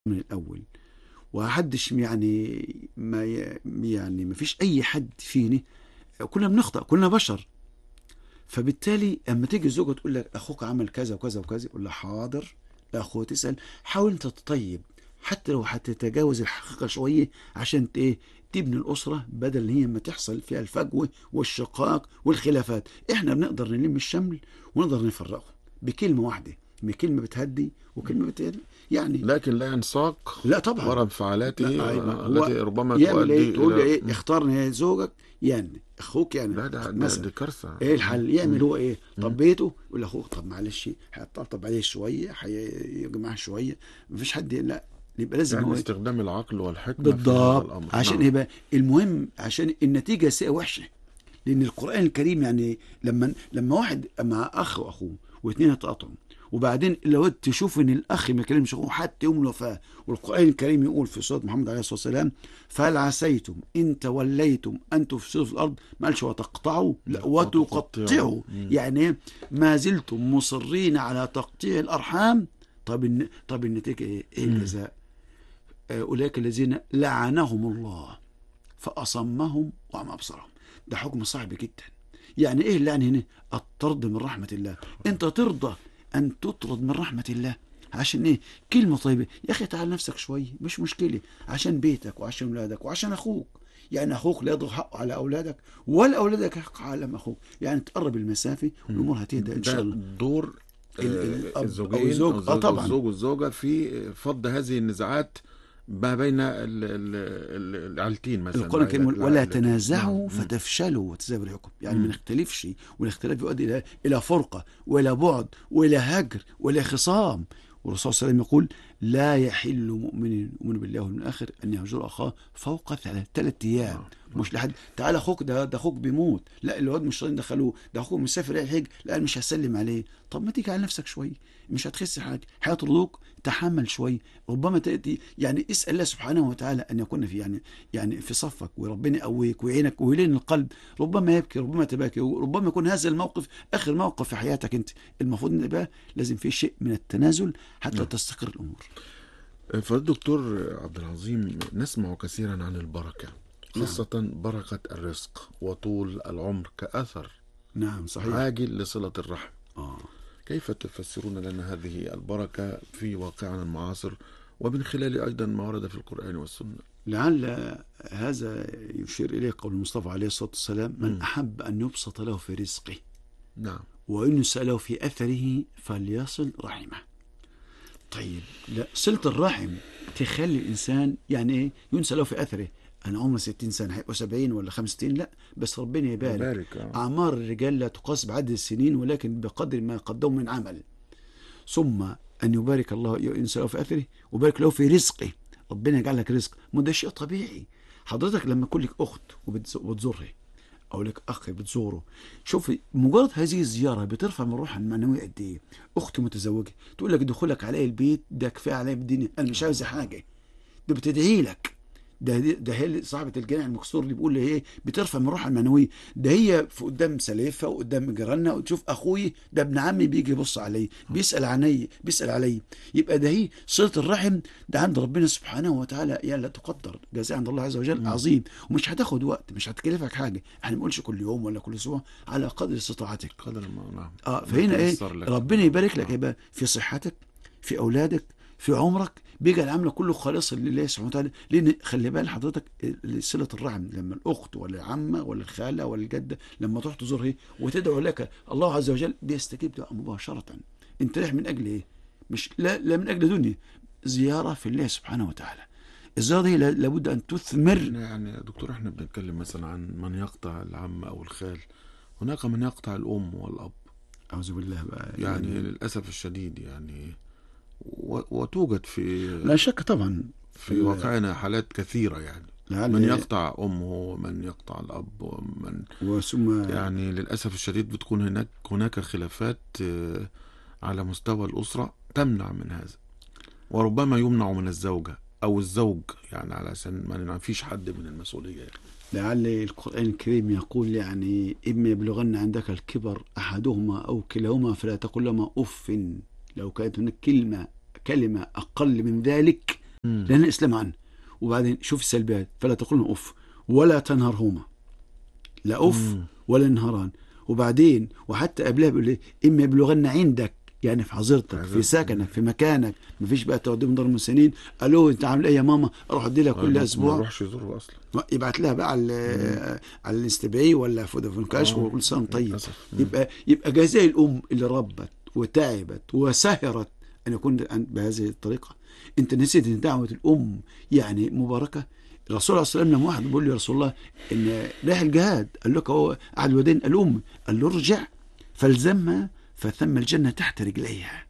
من الأول وحدش يعني ما ي- يعني ما فيش أي حد فينا كلنا بنخطأ كلنا بشر فبالتالي اما تيجي الزوجة تقول لك أخوك عمل كذا وكذا وكذا يقول لها حاضر لا أخوه تسأل حاول أنت تطيب حتى لو هتتجاوز الحقيقة شوية عشان ت- إيه تبني الأسرة بدل هي ما تحصل فيها الفجوة والشقاق والخلافات إحنا بنقدر نلم الشمل ونقدر نفرقه بكلمة واحدة بكلمة بتهدي وكلمة بت... يعني لكن لا ينساق لا طبعا وراء انفعالاته لا، أيوة. هو التي ربما يعمل تؤدي ايه تقول له إلى- ايه مم. اختارني يا زوجك يعني اخوك يعني لا ده, ده مثلا دي كارثه ايه الحل يعمل مم. هو ايه مم. طب بيته يقول لاخوه طب معلش هيطبطب عليه شويه هيجمع شويه مفيش حد لا يبقى لازم يعني هو استخدام العقل والحكمه في هذا بالضبط الامر عشان نعم. ايه بقى المهم عشان النتيجه سيئه وحشه لان القران الكريم يعني لما لما واحد مع اخ واخوه واثنين يتقاطعوا وبعدين لو تشوف ان الاخ ما يكلمش اخوه حتى يوم الوفاه والقران الكريم يقول في سوره محمد عليه الصلاه والسلام فهل عسيتم ان توليتم ان تفسدوا في الارض ما قالش وتقطعوا لا وتقطعوا مم. يعني إيه؟ ما زلتم مصرين على تقطيع الارحام طب الن... طب النتيجه ايه؟ ايه مم. الجزاء؟ آه، اولئك الذين لعنهم الله فاصمهم واعمى ابصارهم ده حكم صعب جدا يعني ايه اللعن هنا؟ الطرد من رحمه الله انت ترضى ان تطرد من رحمه الله عشان ايه كلمه طيبه يا اخي تعال نفسك شويه مش مشكله عشان بيتك وعشان اولادك وعشان اخوك يعني اخوك لا يضغط حقه على اولادك ولا اولادك حق على اخوك يعني تقرب المسافه والامور هتهدى ان شاء ده الله دور ال- آه، الأب أو الزوجين الزوج. أو آه الزوج طبعاً. والزوج والزوجة في فض هذه النزاعات ما بين ال- ال- ال- العيلتين مثلا القرآن الكريم يقول ولا العائلتين. تنازعوا نعم. مم. فتفشلوا وتذهب ريحكم يعني مم. ما نختلفش والاختلاف يؤدي الى الى فرقه والى بعد والى هجر والى خصام والرسول صلى الله عليه وسلم يقول لا يحل مؤمن يؤمن بالله واليوم الاخر ان يهجر اخاه فوق ثلاث ثلاث ايام نعم. مش لحد تعالى اخوك ده ده اخوك بيموت لا الواد مش راضيين دخلوه ده اخوك مسافر رايح الحج لا أنا مش هسلم عليه طب ما تيجي على نفسك شويه مش هتخس حاجه هيطردوك تحمل شويه ربما تاتي يعني اسال الله سبحانه وتعالى ان يكون في يعني يعني في صفك وربنا يقويك ويعينك ويلين القلب ربما يبكي ربما تباكي ربما يكون هذا الموقف اخر موقف في حياتك انت المفروض ان يبقى لازم في شيء من التنازل حتى نعم. تستقر الامور فالدكتور عبد العظيم نسمع كثيرا عن البركة خاصة بركة الرزق وطول العمر كأثر نعم صحيح عاجل لصلة الرحم اه كيف تفسرون لنا هذه البركة في واقعنا المعاصر ومن خلال أيضا ما ورد في القرآن والسنة لعل هذا يشير اليه قول المصطفى عليه الصلاه والسلام من مم. احب ان يبسط له في رزقه نعم وإن يسأله في أثره فليصل رحمه طيب لا صلة الرحم تخلي الإنسان يعني إيه ينسى له في أثره أنا عمري 60 سنة هيبقوا 70 ولا 65 لا بس ربنا يبارك بارك آه. أعمار الرجال لا تقاس بعدد السنين ولكن بقدر ما قدموا من عمل ثم أن يبارك الله ينسى له في أثره ويبارك له في رزقه ربنا يجعل لك رزق ما ده شيء طبيعي حضرتك لما يكون لك أخت وبتز- وبتزورها أو لك أخ بتزوره شوف مجرد هذه الزيارة بترفع من روحها المعنوية قد إيه أختي متزوجة تقول لك دخولك علي البيت ده كفاية عليا بالدنيا أنا مش عاوزة حاجة ده بتدعي لك ده ده هي اللي صاحبة الجامع المكسور اللي بيقول لي ايه بترفع من روحها المعنوية ده هي في قدام سليفة وقدام جيراننا وتشوف اخوي ده ابن عمي بيجي يبص علي بيسأل عني بيسأل علي يبقى ده هي صلة الرحم ده عند ربنا سبحانه وتعالى يا لا تقدر جزاء عند الله عز وجل عظيم ومش هتاخد وقت مش هتكلفك حاجة احنا ما بنقولش كل يوم ولا كل اسبوع على قدر استطاعتك قدر ما نعم اه فهنا ايه يتيسر لك. ربنا يبارك لك يبقى في صحتك في اولادك في عمرك بيجعل عملك كله خالصا لله سبحانه وتعالى لان خلي بال حضرتك صله الرحم لما الاخت ولا العمه ولا الخاله ولا الجده لما تروح تزورها وتدعو لك الله عز وجل بيستجيب دعاء مباشره انت رايح من اجل ايه؟ مش لا, لا من اجل دنيا زياره في الله سبحانه وتعالى الزياره دي لا- لابد ان تثمر احنا يعني يا دكتور احنا بنتكلم مثلا عن من يقطع العم او الخال هناك من يقطع الام والاب اعوذ بالله بقى يعني للاسف الشديد يعني و- وتوجد في لا شك طبعا في واقعنا حالات كثيره يعني لعل من يقطع امه ومن يقطع الاب ومن وثم يعني للاسف الشديد بتكون هناك هناك خلافات آه، على مستوى الاسره تمنع من هذا وربما يمنع من الزوجه او الزوج يعني علشان ما فيش حد من المسؤوليه يعني. لعل القرآن الكريم يقول يعني إما يبلغن عندك الكبر أحدهما أو كلاهما فلا تقل لهما أف لو كانت هناك كلمة كلمة أقل من ذلك مم. لان الاسلام عنه وبعدين شوف السلبيات فلا تقول لهم اف ولا تنهرهما لا اف مم. ولا انهران وبعدين وحتى قبلها بيقول ايه اما يبلغن عندك يعني في حظيرتك في حظيرتك. سكنك في مكانك مفيش بقى تقدم دار المسنين الو انت عامل ايه يا ماما اروح ادي لها ما- كل ما اسبوع يروحش يزوره اصلا يبعت لها بقى على على الاستبعي ولا فودافون كاش آه. وكل سنه وأنت طيب للأسف. مم. يبقى يبقى جزاء الام اللي ربت وتعبت وسهرت ان يكون بهذه الطريقه انت نسيت ان دعوه الام يعني مباركه الرسول عليه الصلاه والسلام لما واحد بيقول له يا رسول الله ان رايح الجهاد قال لك هو قعد ودين الام قال له ارجع فالزمها فثم الجنه تحت رجليها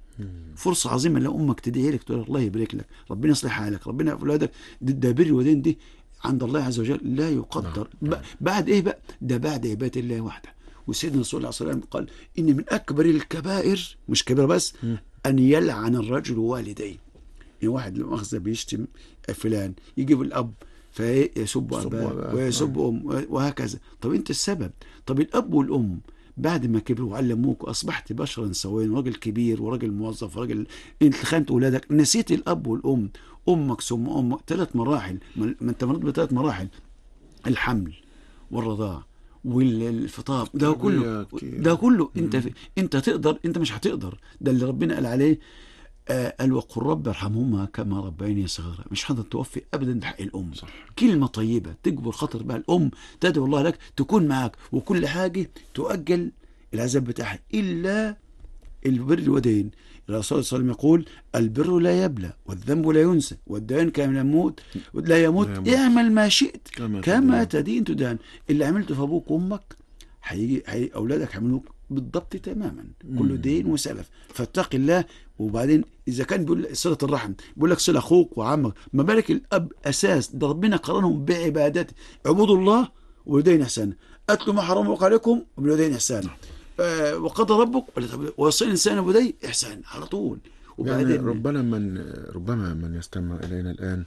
فرصة عظيمة لو أمك تدعي لك تقول الله يبارك لك ربنا يصلح حالك ربنا يغفر أولادك ده ده بر الوالدين دي عند الله عز وجل لا يقدر نعم. ب- بعد إيه بقى ده بعد عبادة الله وحده وسيدنا رسول الله صلى الله عليه وسلم قال إن من أكبر الكبائر مش كبيرة بس أن يلعن الرجل والديه يعني واحد لو أخذ بيشتم فلان يجيب الأب فيسب يسب أباه أباه. ويسب أم وهكذا طب أنت السبب طب الأب والأم بعد ما كبروا وعلموك واصبحت بشرا سويا راجل كبير وراجل موظف وراجل انت خانت اولادك نسيت الاب والام امك ثم امك ثلاث مراحل ما ما انت مريت بثلاث مراحل الحمل والرضاع والفطام ده كله كتير. ده كله انت في انت تقدر انت مش هتقدر ده اللي ربنا قال عليه آه قال وقل رب ارحمهما كما ربياني صغيرا مش هتقدر توفي ابدا حق الام صح. كلمه طيبه تجبر خاطر بها الام تدعو الله لك تكون معك وكل حاجه تؤجل العذاب بتاعها الا البر الوالدين الرسول صلى الله عليه وسلم يقول البر لا يبلى والذنب لا ينسى والدين كما يموت لا يموت لا يموت. اعمل ما شئت كما كما تدين. تدين تدان اللي عملته في ابوك وامك هيجي هي اولادك هيعملوك بالضبط تماما كله دين وسلف فاتق الله وبعدين اذا كان بيقول صله الرحم بيقول لك صله اخوك وعمك ما بالك الاب اساس ده ربنا قرنهم بعبادته اعبدوا الله وبالوالدين احسانا اتلوا ما حرم الله عليكم وبالوالدين احسانا آه وقضى ربك ولا طب- ووصي الانسان بديه احسان على طول يعني وبعدين ربما من ربما من يستمع إلينا الآن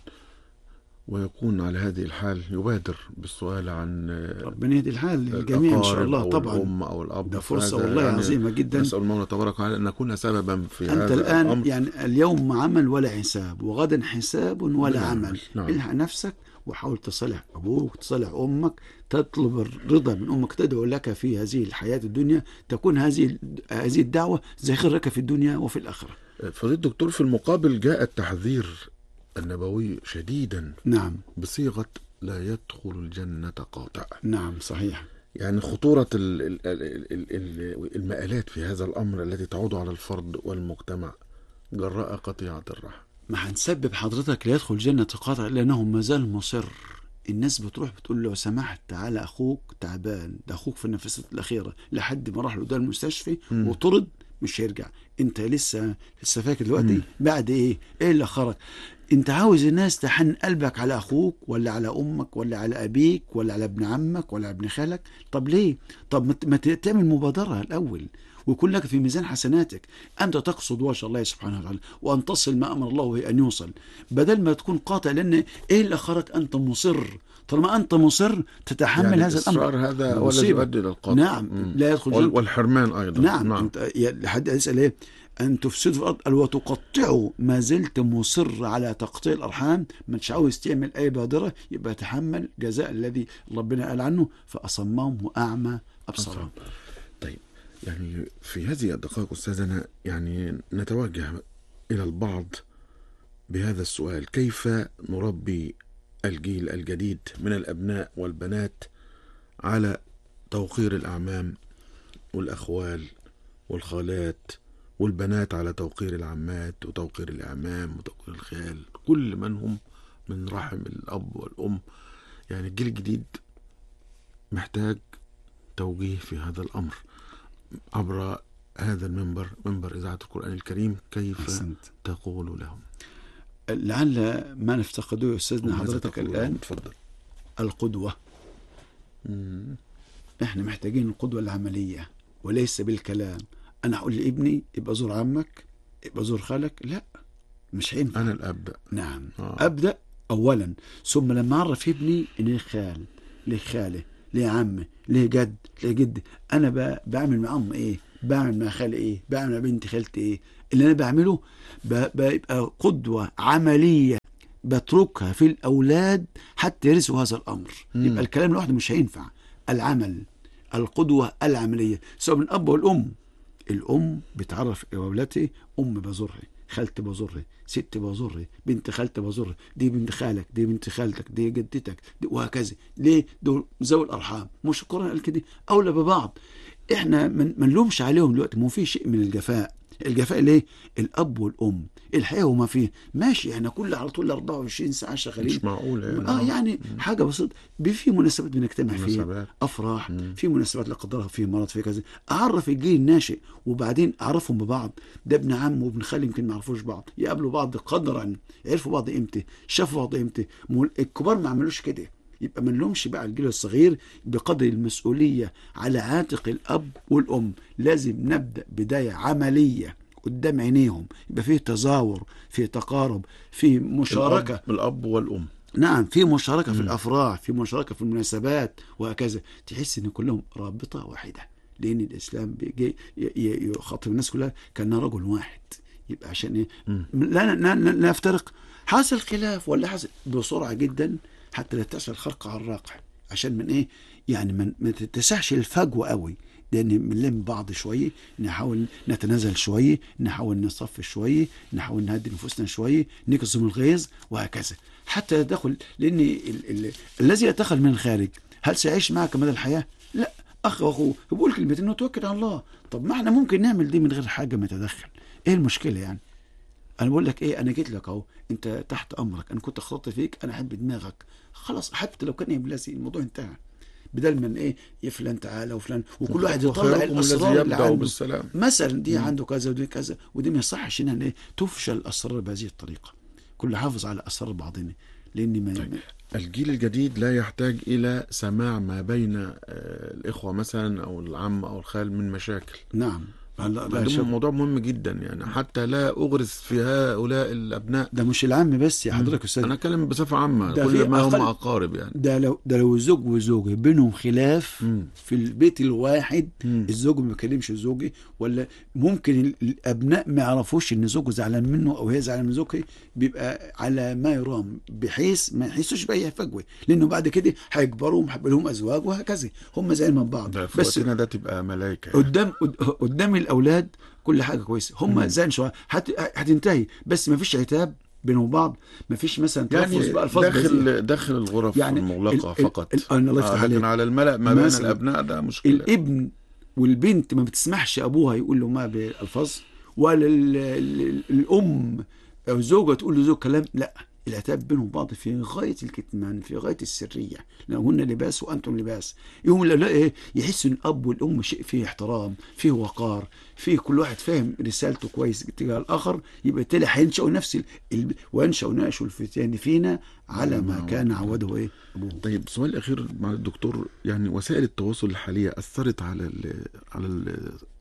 ويكون على هذه الحال يبادر بالسؤال عن ربنا يهدي الحال للجميع ان شاء الأقارب الله أو طبعا الأم أو الأب ده فرصه فهذا والله يعني عظيمه جدا نسأل المولى تبارك وتعالى أن نكون سببا في أنت هذا الآن الأمر يعني اليوم عمل ولا حساب وغدا حساب ولا ولا عمل عمل، نعم. الحق نفسك وحاول تصلح أبوك تصلح أمك تطلب الرضا من أمك تدعو لك في هذه الحياة الدنيا تكون هذه هذه الدعوة زخير لك في الدنيا وفي الآخرة فضيلة الدكتور في المقابل جاء التحذير النبوي شديدا نعم بصيغة لا يدخل الجنة قاطع نعم صحيح يعني خطورة ال- ال- ال- ال- ال- المآلات في هذا الأمر التي تعود على الفرد والمجتمع جراء قطيعة الرحم ما هنسبب حضرتك لا يدخل الجنة قاطع لأنه ما زال مصر الناس بتروح بتقول له لو سمحت تعالى أخوك تعبان ده أخوك في النفسات الأخيرة لحد ما راح له ده المستشفى مم. وطرد مش هيرجع أنت لسه لسه فاكر دلوقتي بعد إيه؟ إيه اللي خرج؟ أنت عاوز الناس تحن قلبك على أخوك ولا على أمك ولا على أبيك ولا على ابن عمك ولا على ابن خالك؟ طب ليه؟ طب ما ت- ما ت- تعمل مبادرة الأول ويكون لك في ميزان حسناتك أنت تقصد وجه الله سبحانه وتعالى وأن تصل ما أمر الله به أن يوصل بدل ما تكون قاطع لأن إيه اللي أخرك أنت مصر طالما أنت مصر تتحمل يعني هذا الأمر الإصرار هذا هو الذي مصيبة. يؤدي إلى القطع نعم مم. لا يدخل وال- جنة والحرمان أيضا نعم, نعم. أنت يا- لحد يسأل إيه أن تفسدوا في الأرض قال وتقطعوا ما زلت مصر على تقطيع الأرحام مش عاوز تعمل أي بادرة يبقى تحمل جزاء الذي ربنا قال عنه فأصمهم وأعمى أبصارهم طيب يعني في هذه الدقائق أستاذنا يعني نتوجه إلى البعض بهذا السؤال كيف نربي الجيل الجديد من الأبناء والبنات على توقير الأعمام والأخوال والخالات والبنات على توقير العمات وتوقير الأعمام وتوقير الخال كل من هم من رحم الأب والأم يعني الجيل الجديد محتاج توجيه في هذا الأمر عبر هذا المنبر منبر إذاعة القرآن الكريم كيف أحسنت تقول لهم لعل ما نفتقده يا أستاذنا وماذا حضرتك تقول الآن لهم؟ تفضل القدوة مم. احنا محتاجين القدوة العملية وليس بالكلام انا هقول لابني يبقى زور عمك يبقى زور خالك لا مش هينفع أنا الأب نعم آه. ابدا اولا ثم لما اعرف ابني ان ليه خال ليه خاله ليه عمه ليه جد ليه جد انا ب- بعمل معاهم ايه بعمل مع خالي ايه بعمل مع بنت خالتي ايه اللي انا بعمله ب- بيبقى قدوه عمليه بتركها في الاولاد حتى يرثوا هذا الامر مم. يبقى الكلام لوحده مش هينفع العمل القدوه العمليه سواء من الاب والام الام بتعرف اولادها ام بزرها خالتي بزرها ست بزرها بنت خالتي بزرها دي بنت خالك دي بنت خالتك دي جدتك دي وهكذا ليه دول ذوي الارحام مش القران قال كده اولى ببعض احنا ما ما نلومش عليهم دلوقتي ما هو في شيء من الجفاء الجفاء ليه الاب والام الحقيقه وما فيه ماشي احنا كل على طول 24 ساعه شغالين مش معقول يعني اه يعني حاجه بسيطه بي- في مناسبات بنجتمع فيها مناسبات. افراح مم. في مناسبات لا قدر الله في مرض في كذا اعرف الجيل الناشئ وبعدين اعرفهم ببعض ده ابن عم وابن خالي يمكن ما يعرفوش بعض يقابلوا بعض قدرا عرفوا بعض امتى شافوا بعض امتى مو- الكبار ما عملوش كده يبقى ما نلومش بقى الجيل الصغير بقدر المسؤوليه على عاتق الاب والام لازم نبدا بدايه عمليه قدام عينيهم يبقى فيه تزاور فيه تقارب فيه مشاركه الأب, الاب والام نعم في مشاركة في الأفراح في مشاركة في المناسبات وهكذا تحس إن كلهم رابطة واحدة لأن الإسلام بيجي ي- ي- يخاطب الناس كلها كأنها رجل واحد يبقى عشان إيه مم. لا, لا, لا, لا نفترق حاصل خلاف ولا حاصل بسرعة جدا حتى لا تحصل خرق على الراقع عشان من إيه يعني من ما تتسعش الفجوة قوي لان بنلم بعض شويه نحاول نتنازل شويه نحاول نصف شويه نحاول نهدي نفوسنا شويه نكظم الغيظ وهكذا حتى يدخل لان ال ال الذي يدخل من الخارج هل سيعيش معك مدى الحياه؟ لا اخ واخوه بيقول كلمتين وتوكل على الله طب ما احنا ممكن نعمل دي من غير حاجه ما يتدخل ايه المشكله يعني؟ انا بقول لك ايه انا جيت لك اهو انت تحت امرك انا كنت اخترت فيك انا احب دماغك خلاص حتى لو كان ابلاسي الموضوع انتهى بدل من ايه يا فلان تعالى وفلان وكل واحد يطلع وخيركم الاسرار الذي اللي يبدأ عنده بالسلام مثلا دي عنده كذا ودي كذا ودي ما يصحش ان إيه تفشل الاسرار بهذه الطريقه كل حافظ على اسرار بعضنا لان ما طيب. الجيل الجديد لا يحتاج الى سماع ما بين آه، الاخوه مثلا او العم او الخال من مشاكل نعم لا لا ده شك. موضوع مهم جدا يعني حتى لا اغرس في هؤلاء الابناء ده مش العم بس يا حضرتك استاذ انا اتكلم بصفه عامه ده كل في ما هم أقل- اقارب يعني ده لو ده لو زوج وزوجه بينهم خلاف مم. في البيت الواحد مم. الزوج ما بيكلمش زوجي ولا ممكن ال- الابناء ما يعرفوش ان زوجه زعلان منه او هي زعلانه من زوجها بيبقى على ما يرام بحيث ما يحسوش باي فجوه لانه بعد كده هيكبروا وهيبقى لهم ازواج وهكذا هم زعلانين من بعض ده في بس وقتنا ده تبقى ملائكه يعني. قدام قد- قدام الاولاد كل حاجه كويسه هم زعلان شويه هت- هتنتهي بس ما فيش عتاب بينهم وبعض ما فيش مثلا تلفظ يعني بالفاظ بذيئة. داخل داخل الغرف يعني يعني المغلقه ال- ال- فقط ال- الله يفتح آه عليك. لكن على الملأ ما بين مثلاً الابناء ده مشكله الابن والبنت ما بتسمحش ابوها يقول له ما بالفاظ ولا ال- ال- الام او الزوجه تقول لزوج كلام لا العتاب بينهم بعض في غايه الكتمان في غايه السريه لهن لباس وانتم لباس يوم لا ايه يحس ان الاب والام شيء فيه احترام فيه وقار فيه كل واحد فاهم رسالته كويس تجاه الاخر يبقى بالتالي هينشأوا نفس ال... ال... وينشأ ناشئ الفتيان فينا على ما كان عوده ايه ابوه طيب سؤال اخير مع الدكتور يعني وسائل التواصل الحاليه اثرت على ال على ال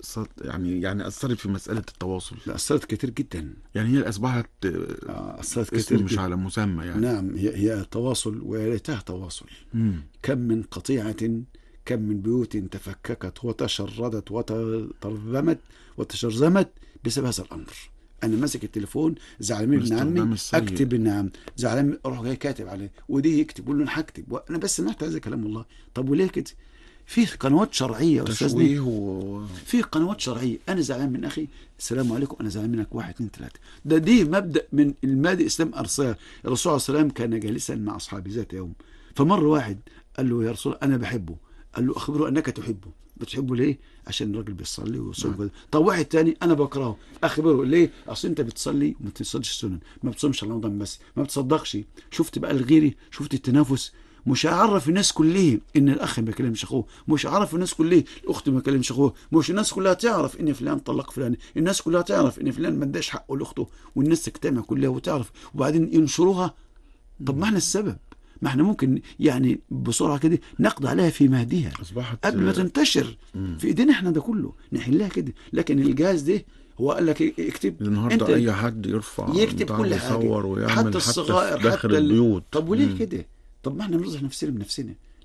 يعني يعني اثرت في مساله التواصل لا اثرت كتير جدا يعني هي اصبحت آه، آه، اثرت كتير اسم مش جداً. على مسمى يعني نعم هي هي تواصل ويا ريتها تواصل مم. كم من قطيعة كم من بيوت تفككت وتشردت وترذمت وتشرذمت بسبب هذا الأمر أنا ماسك التليفون زعلان من ابن باستخدام عمي السيء. أكتب نعم زعلان من- أروح جاي كاتب عليه ودي يكتب يقول له أنا هكتب وأنا بس سمعت هذا كلام الله طب وليه كده؟ في قنوات شرعية يا أستاذنا تشويه و... في قنوات شرعيه انا زعلان من اخي السلام عليكم انا زعلان منك واحد اثنين ثلاثه ده دي مبدا من المادي الاسلام ارساه الرسول صلى الله عليه وسلم كان جالسا مع اصحابه ذات يوم فمر واحد قال له يا رسول الله انا بحبه قال له اخبره انك تحبه بتحبه ليه عشان الراجل بيصلي ويصوم كده طب واحد تاني انا بكرهه اخبره ليه اصل انت بتصلي وما بتصليش السنن ما بتصومش رمضان بس ما بتصدقش شفت بقى الغيري شفت التنافس مش هعرف الناس كلها ان الاخ ما يكلمش اخوه مش هعرف الناس كلها الاخت ما يكلمش اخوه مش الناس كلها تعرف ان فلان طلق فلان الناس كلها تعرف ان فلان ما اداش حقه لاخته والناس تجتمع كلها وتعرف وبعدين ينشروها طب ما احنا السبب ما احنا ممكن يعني بسرعه كده نقضي عليها في مهدها اصبحت قبل ما تنتشر في ايدينا احنا ده كله نحلها كده لكن الجهاز ده هو قال لك إيه- اكتب النهارده اي حد يرفع يكتب بتاع كل يصور حاجه ويعمل حتى حتى الصغائر في داخل حتى ال- البيوت طب وليه مم. كده طب ما احنا نرزق نفسنا بنفسنا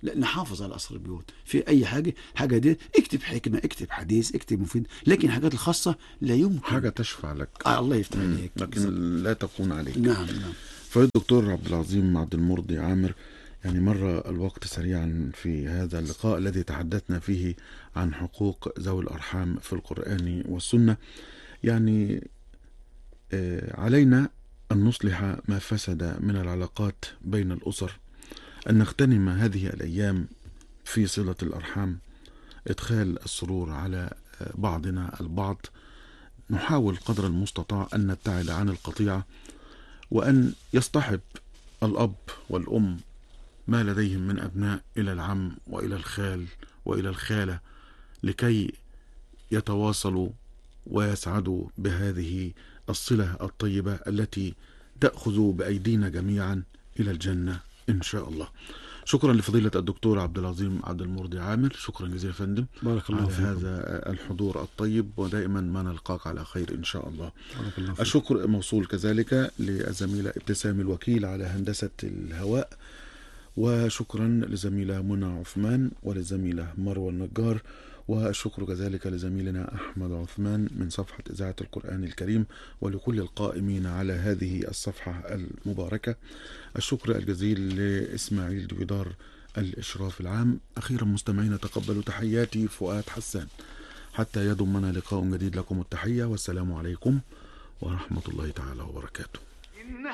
لا نحافظ على اسرار البيوت في اي حاجه حاجه دي اكتب حكمه اكتب حديث اكتب مفيد لكن الحاجات الخاصه لا يمكن حاجة تشفع لك آه الله يفتح مم. عليك لكن لا تكون عليك نعم نعم فضيلة الدكتور عبد العظيم عبد المرضي عامر يعني مر الوقت سريعا في هذا اللقاء الذي تحدثنا فيه عن حقوق ذوي الأرحام في القرآن والسنة يعني آه، علينا أن نصلح ما فسد من العلاقات بين الأسر أن نغتنم هذه الأيام في صلة الأرحام إدخال السرور على آه، بعضنا البعض نحاول قدر المستطاع أن نبتعد عن القطيعة وأن يصطحب الأب والأم ما لديهم من أبناء إلى العم وإلى الخال وإلى الخالة لكي يتواصلوا ويسعدوا بهذه الصلة الطيبة التي تأخذ بأيدينا جميعا إلى الجنة إن شاء الله شكرا لفضيلة الدكتور عبد العظيم عبد المرضي عامر شكرا جزيلا يا فندم بارك الله على فيكم هذا الحضور الطيب ودائما ما نلقاك على خير إن شاء الله بارك الله فيكم الشكر موصول كذلك للزميلة ابتسام الوكيل على هندسة الهواء وشكرا لزميلة منى عثمان وللزميلة مروى النجار والشكر كذلك لزميلنا أحمد عثمان من صفحة إذاعة القرآن الكريم ولكل القائمين على هذه الصفحة المباركة الشكر الجزيل لإسماعيل دويدار الإشراف العام أخيرا مستمعين تقبلوا تحياتي فؤاد حسان حتى يضمنا لقاء جديد لكم التحية والسلام عليكم ورحمة الله تعالى وبركاته